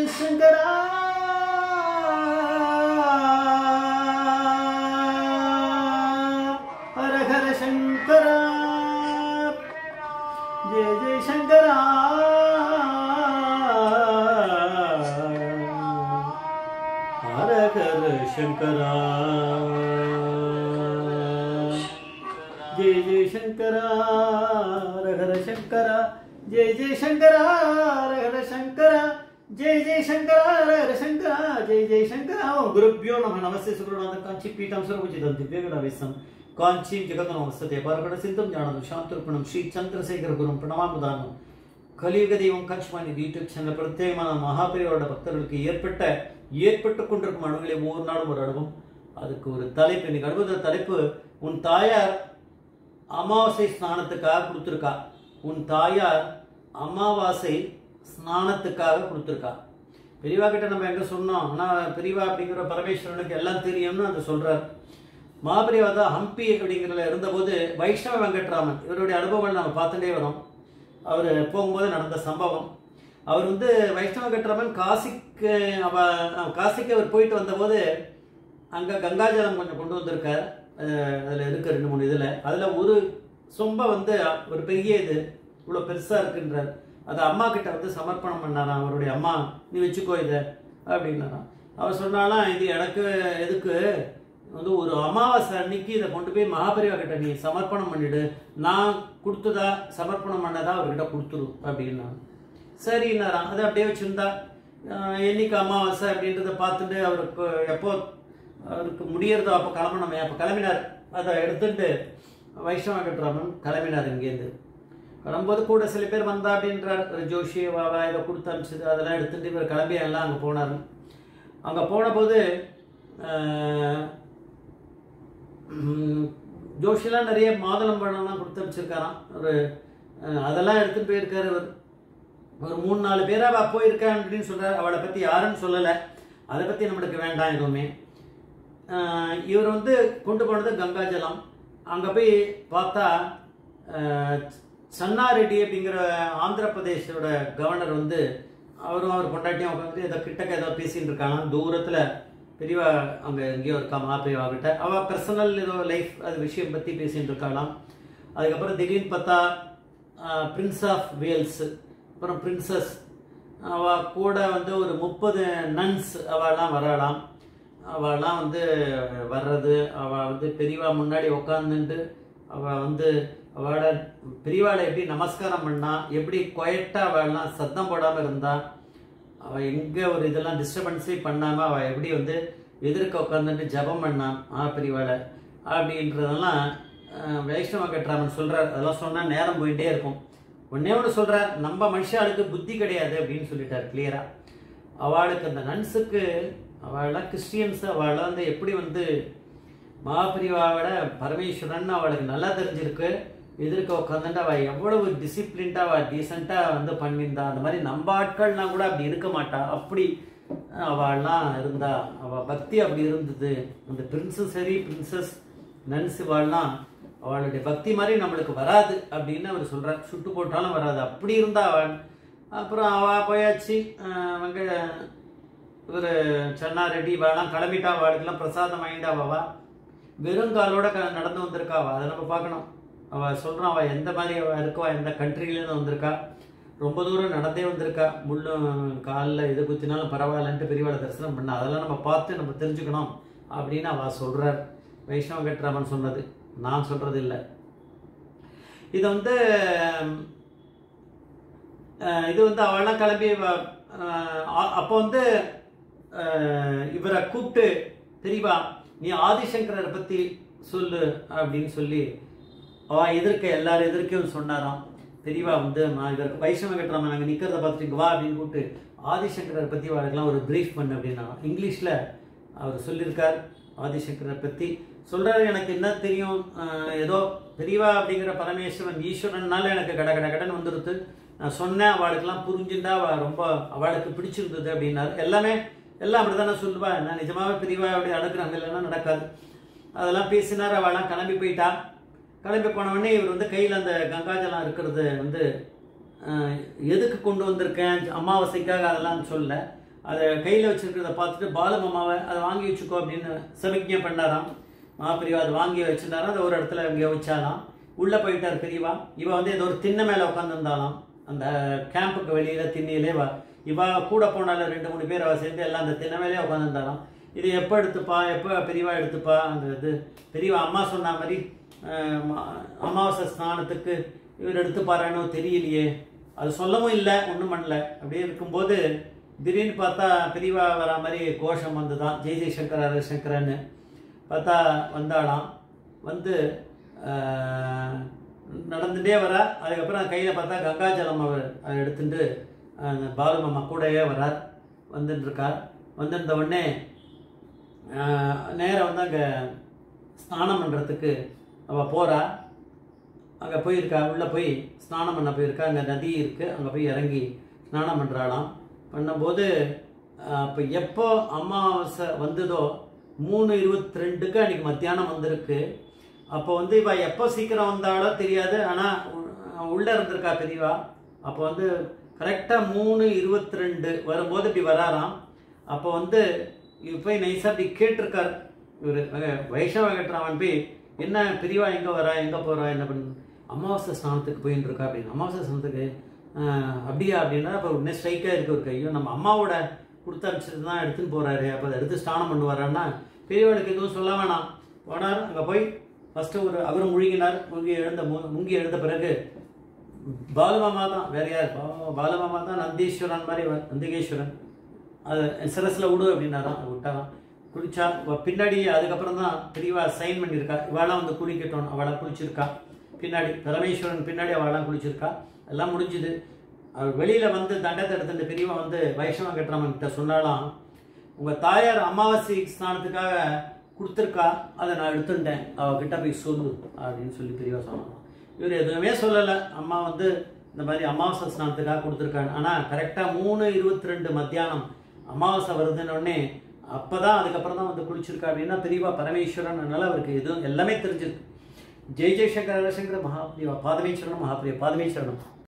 சங்கரா ஹர ஹர சங்கரா ஜெய ஜெய சங்கரா ஹர ஹர சங்கரா ஜெய ஜெய சங்கரா ஹர ஹர சங்கரா ஜெய ஜெய சங்கரா ஹர ஹர சங்கரா ஜெய ஜெய சங்கரா ஹர ஹர சங்கரா ஜெய ஜெய சங்கரா ஓம் குருப்யோ நம நமஸ்தே சுகுருநாத காஞ்சி பீఠం సర్వోచితం దివ్యగణావేశం కాంచీం జగతను వసతే పరగడ సిద్ధం జ్ఞానం శాంతర్పణం శ్రీ చంద్రశేఖర గురం பிரணமாமுதானம் கலியுக தெய்வம் கட்ச்மானி யூடியூப் சேனல் பிரத்யேகமான மகாபிரியோட பக்தர்களுக்கு ஏற்பட்ட ஏற்பட்டு கொண்டிருக்கும் அணுகளை ஒவ்வொரு நாளும் ஒரு அனுபவம் அதுக்கு ஒரு தலைப்பு இன்னைக்கு அனுபவ தலைப்பு உன் தாயார் அமாவாசை ஸ்நானத்துக்காக கொடுத்துருக்கா உன் தாயார் அமாவாசை ஸ்நானத்துக்காக கொடுத்துருக்கா பெரியவா கிட்ட நம்ம எங்க சொன்னோம் ஆனால் பெரியவா அப்படிங்கிற பரமேஸ்வரனுக்கு எல்லாம் தெரியும்னு அதை சொல்றார் மகாபெரியவா தான் ஹம்பி அப்படிங்கிறதுல இருந்தபோது வைஷ்ணவ வெங்கட்ராமன் இவருடைய அனுபவங்கள் நம்ம பார்த்துட்டே வரோம் அவர் போகும்போது நடந்த சம்பவம் அவர் வந்து வைஷ்ணவ வெங்கட்ராமன் காசிக்கு அவ காசிக்கு அவர் போயிட்டு வந்தபோது அங்கே கங்காஜலம் கொஞ்சம் கொண்டு வந்திருக்கார் அதில் இருக்க ரெண்டு மூணு இதில் அதில் ஒரு சொம்ப வந்து ஒரு பெரிய இது இவ்வளோ பெருசாக இருக்குன்றார் அதை அம்மா கிட்ட வந்து சமர்ப்பணம் பண்ணாராம் அவருடைய அம்மா நீ வச்சுக்கோ இதை அப்படின்னாராம் அவர் சொன்னாலாம் இது எனக்கு எதுக்கு வந்து ஒரு அமாவாசை அன்னைக்கு இதை கொண்டு போய் மகாபரிவா கிட்ட நீ சமர்ப்பணம் பண்ணிடு நான் கொடுத்ததா சமர்ப்பணம் பண்ணதா அவர்கிட்ட கொடுத்துரு அப்படின்னாங்க சரின்னாராம் அதை அப்படியே வச்சிருந்தா ஆஹ் என்னைக்கு அமாவாசை அப்படின்றத பார்த்துட்டு அவருக்கு எப்போ அவருக்கு முடியறதோ அப்போ கிளம்பணுமே அப்போ கிளம்பினார் அதை எடுத்துட்டு வைஷ்ணவ வெங்கட்ராமன் கிளம்பினார் இங்கேருந்து கிளம்பும்போது கூட சில பேர் வந்தா அப்படின்றார் ஒரு ஜோஷி வாவா இதை கொடுத்து அனுப்பிச்சது அதெல்லாம் எடுத்துட்டு இவர் கிளம்பி எல்லாம் அங்கே போனார் அங்கே போன போது ஜோஷிலாம் நிறைய மாதுளம் பழம்லாம் கொடுத்து அனுப்பிச்சிருக்காராம் ஒரு அஹ், அதெல்லாம் எடுத்துட்டு போயிருக்காரு அவர் ஒரு மூணு நாலு பேரா அவ போயிருக்கான் அப்படின்னு சொல்றாரு அவளை பத்தி யாருன்னு சொல்லலை அதை பத்தி நம்மளுக்கு வேண்டாம் எதுவுமே ஆஹ் இவர் வந்து கொண்டு போனது கங்காஜலம் அங்க போய் பார்த்தா ஆஹ் சன்னா ரெட்டி அப்படிங்கிற ஆந்திர பிரதேசோட கவர்னர் வந்து அவரும் அவர் பொண்டாட்டியும் உட்காந்து ஏதோ கிட்டக்க ஏதோ பேசிட்டு இருக்காங்க தூரத்துல பெரியவா அங்க எங்கேயோ இருக்கா மாப்பிரிவா கிட்ட அவ பர்சனல் ஏதோ லைஃப் அது விஷயம் பத்தி பேசிட்டு இருக்காளாம் அதுக்கப்புறம் திடீர்னு பார்த்தா பிரின்ஸ் ஆஃப் வேல்ஸ் அப்புறம் பிரின்சஸ் அவ கூட வந்து ஒரு முப்பது நன்ஸ் அவெல்லாம் வராளாம் அவெல்லாம் வந்து வர்றது அவ வந்து பெரியவா முன்னாடி உட்காந்துட்டு அவ வந்து அவளோட பெரியவாளை எப்படி நமஸ்காரம் பண்ணா எப்படி கொயட்டா அவெல்லாம் சத்தம் போடாம இருந்தா அவ எங்க ஒரு இதெல்லாம் டிஸ்டர்பன்ஸே பண்ணாம அவ எப்படி வந்து எதிர்க்க உட்காந்துட்டு ஜெபம் பண்ணான் ஆ பெரியவாளை அப்படின்றதெல்லாம் அஹ், வைஷ்ணவ கட்டுறாமன் சொல்றார் அதெல்லாம் சொன்னா நேரம் போயிட்டே இருக்கும் ஒன்னே ஒன்று சொல்றார் நம்ம மனுஷாளுக்கு புத்தி கிடையாது அப்படின்னு சொல்லிட்டார் கிளியரா அவளுக்கு அந்த நன்ஸுக்கு அவள்லாம் கிறிஸ்டியன்ஸ் அவள்லாம் வந்து எப்படி வந்து மகாபிரிவாவோட பரமேஸ்வரன் அவளுக்கு நல்லா தெரிஞ்சிருக்கு எதிர்க்க உட்காந்துட்டு அவள் எவ்வளவு டிசிப்ளின்டாக அவள் டீசெண்டாக வந்து பண்ணியிருந்தா அந்த மாதிரி நம்ம ஆட்கள்லாம் கூட அப்படி இருக்க மாட்டா அப்படி அவள்லாம் இருந்தா அவள் பக்தி அப்படி இருந்தது அந்த பிரின்ஸும் சரி பிரின்சஸ் நன்ஸ் இவாள்லாம் அவளுடைய பக்தி மாதிரி நம்மளுக்கு வராது அப்படின்னு அவர் சொல்றார் சுட்டு போட்டாலும் வராது அப்படி இருந்தா அவள் அப்புறம் அவ போயாச்சு அஹ் வெங்க இவர் சன்னா ரெட்டி வாழலாம் கிளம்பிட்டா அவளுக்கெல்லாம் பிரசாதம் வாங்கிட்டா அவ வெறும் காலோட க- நடந்து வந்திருக்கா அவ அதை நம்ம பார்க்கணும் அவ சொல்றான் அவ எந்த மாதிரி அவ இருக்கா எந்த கண்ட்ரிலேருந்து வந்திருக்கா ரொம்ப தூரம் நடந்தே வந்திருக்கா முள்ளும் காலில் இது குத்தினாலும் பரவாயில்லன்ட்டு பெரியவாளை தரிசனம் பண்ண அதெல்லாம் நம்ம பார்த்து நம்ம தெரிஞ்சுக்கணும் அப்படின்னு அவ சொல்றார் வைஷ்ணவ கட்ராமன் சொன்னது நான் சொல்றது இல்லை இது வந்து அஹ், இது வந்து அவள்லாம் கிளம்பி வ- அஹ், அ- அப்போ வந்து அஹ், இவரை கூப்பிட்டு தெரியவா நீ ஆதிசங்கரரை பத்தி சொல்லு அப்படின்னு சொல்லி அவ எதிர்க்க எல்லாரும் எதிர்க்கையும் சொன்னாராம் பெரியவா வந்து நான் இதற்கு வைஷ்ணவ கட்டுறாம நாங்கள் நிற்கிறத பார்த்துட்டு இங்க வா அப்படின்னு கூப்பிட்டு ஆதிசங்கரரை பற்றி அவளுக்கெல்லாம் ஒரு பிரீஃப் பண்ணு அப்படின்னா இங்கிலீஷில் அவர் சொல்லியிருக்கார் ஆதிசங்கரை பற்றி சொல்றாரு எனக்கு என்ன தெரியும் அஹ் ஏதோ பெரியவா அப்படிங்கிற பரமேஸ்வரன் ஈஸ்வரன்னால எனக்கு கட கட கடன் வந்துடுது நான் சொன்னேன் அவளுக்கெல்லாம் புரிஞ்சுட்டா அவ ரொம்ப அவளுக்கு பிடிச்சிருந்தது அப்படின்னாரு எல்லாமே எல்லாம் அப்படிதானே சொல்லுவா நான் நிஜமாவே பெரியவா அப்படி அழுக்குறாங்க இல்லைன்னா நடக்காது அதெல்லாம் பேசினார் அவள்லாம் கிளம்பி போயிட்டா கிளம்பி போன உடனே இவர் வந்து கையில் அந்த கங்காஜலம் இருக்கிறது வந்து அஹ், எதுக்கு கொண்டு வந்திருக்கேன் அமாவாசைக்காக அதெல்லாம் சொல்ல அதை கையில் வச்சிருக்கிறத பார்த்துட்டு பாலுமாமாவை அதை வாங்கி வச்சுக்கோ அப்படின்னு சமிக்ஞை பண்ணாராம் மகாபிரிவா அதை வாங்கி வச்சிருந்தாராம் அதை ஒரு இடத்துல இங்கே வச்சாலாம் உள்ளே போயிட்டார் பெரியவா இவ வந்து ஏதோ ஒரு திண்ணை மேலே உட்காந்துருந்தாலாம் அந்த கேம்புக்கு வெளியில் திண்ணையிலே வா இவ கூட போனால ரெண்டு மூணு பேர் அவ சேர்ந்து எல்லாம் அந்த திண்ணை மேலே உட்காந்துருந்தாலாம் இது எப்போ எடுத்துப்பா எப்போ பெரியவா எடுத்துப்பா அந்த இது பெரியவா அம்மா சொன்ன மாதிரி அஹ், ம- அமாவாசை ஸ்நானத்துக்கு இவர் எடுத்துப்பாரான்னு தெரியலையே அது சொல்லவும் இல்லை ஒன்றும் பண்ணல அப்படியே இருக்கும்போது திடீர்னு பார்த்தா பெரியவா வர மாதிரி கோஷம் வந்துதான் ஜெய் ஜெய் சங்கர ஹர சங்கரன்னு பார்த்தா வந்தாளாம் வந்து ஆஹ், நடந்துட்டே வர அதுக்கப்புறம் கையில் பார்த்தா கங்காஜலம் அவர் அதை எடுத்துட்டு அந்த பாலுமாமா கூடவே வரார் வந்துட்டு இருக்கார் வந்திருந்த உடனே நேராக வந்து அங்கே ஸ்நானம் பண்ணுறதுக்கு அவள் போகிறா அங்கே போயிருக்கா உள்ளே போய் ஸ்நானம் பண்ண போயிருக்கா அங்கே நதி இருக்குது அங்கே போய் இறங்கி ஸ்நானம் பண்ணுறாளாம் பண்ணும்போது அப்போ எப்போ அமாவாசை வந்ததோ மூணு இருபத்தி ரெண்டுக்கு அன்றைக்கி மத்தியானம் வந்திருக்கு அப்போ வந்து இவ எப்போ சீக்கிரம் வந்தாலோ தெரியாது ஆனால் உள்ளே இருந்திருக்கா பெரியவா அப்போ வந்து கரெக்டாக மூணு இருபத்தி ரெண்டு வரும்போது இப்படி வராராம் அப்போ வந்து இவ போய் நைஸாக இப்படி கேட்டிருக்கார் இவர் வைஷ்ணவ கட்டுறாமன் போய் என்ன பெரியவா எங்கே வரா எங்கே போகிறா என்ன பண்ணு அமாவாசை ஸ்நானத்துக்கு போயின்னு இருக்கா அப்படின்னு அமாவாசை ஸ்நானத்துக்கு ஆஹ், அப்படியா அப்படின்னா அப்போ உடனே ஸ்ட்ரைக்காக இருக்கு ஒரு ஐயோ நம்ம அம்மாவோட கொடுத்து அனுப்பிச்சிட்டு தான் எடுத்துன்னு போகிறாரு அப்போ அதை எடுத்து ஸ்நானம் பண்ணுவாரான்னா பெரியவளுக்கு எதுவும் சொல்ல வேணாம் போனார் அங்கே போய் ஃபஸ்ட்டு ஒரு அவர் முழுகினார் முழுகி எழுந்த மு- முங்கி எழுந்த பிறகு பாலுமாமா தான் வேற யார் பா- பாலுமாமா தான் நந்தீஸ்வரன் மாதிரி வ- நந்திகேஸ்வரன் அது சிரசில் விடு அப்படின்னாராம் அதை விட்டாராம் குளிச்சா இவ பின்னாடி அதுக்கப்புறம் தான் பெரியவா சைன் பண்ணியிருக்கா இவாளாம் வந்து குளிக்கட்டும் அவளை குளிச்சிருக்கா பின்னாடி பரமேஸ்வரன் பின்னாடி அவளாம் குளிச்சிருக்கா எல்லாம் முடிஞ்சுது அவர் வெளியில வந்து தண்டத்தை எடுத்துட்டு பெரியவா வந்து வைஷ்ணவ கட்டுறவன் கிட்ட சொன்னாலாம் உங்க தாயார் அமாவாசை ஸ்நானத்துக்காக கொடுத்துருக்கா அதை நான் எடுத்துட்டேன் அவகிட்ட போய் சொல்லு அப்படின்னு சொல்லி பெரியவா சொன்னாங்க இவர் எதுவுமே சொல்லலை அம்மா வந்து இந்த மாதிரி அமாவாசை ஸ்நானத்துக்காக கொடுத்துருக்காங்க ஆனால் கரெக்டாக மூணு இருபத்தி ரெண்டு மத்தியானம் அமாவாசை வருதுன்னு உடனே அப்பதான் அதுக்கப்புறம் தான் வந்து குளிச்சிருக்கா அப்படின்னா பெரியவா பரமேஸ்வரன் அதனால அவருக்கு எதுவும் எல்லாமே தெரிஞ்சிருக்கு ஜெய் ஜெய்சங்கர ஹரசங்கர மகாபிரிவா பாதமேஸ்வரன் மகாபிரியா பாதமேஸ்வரன்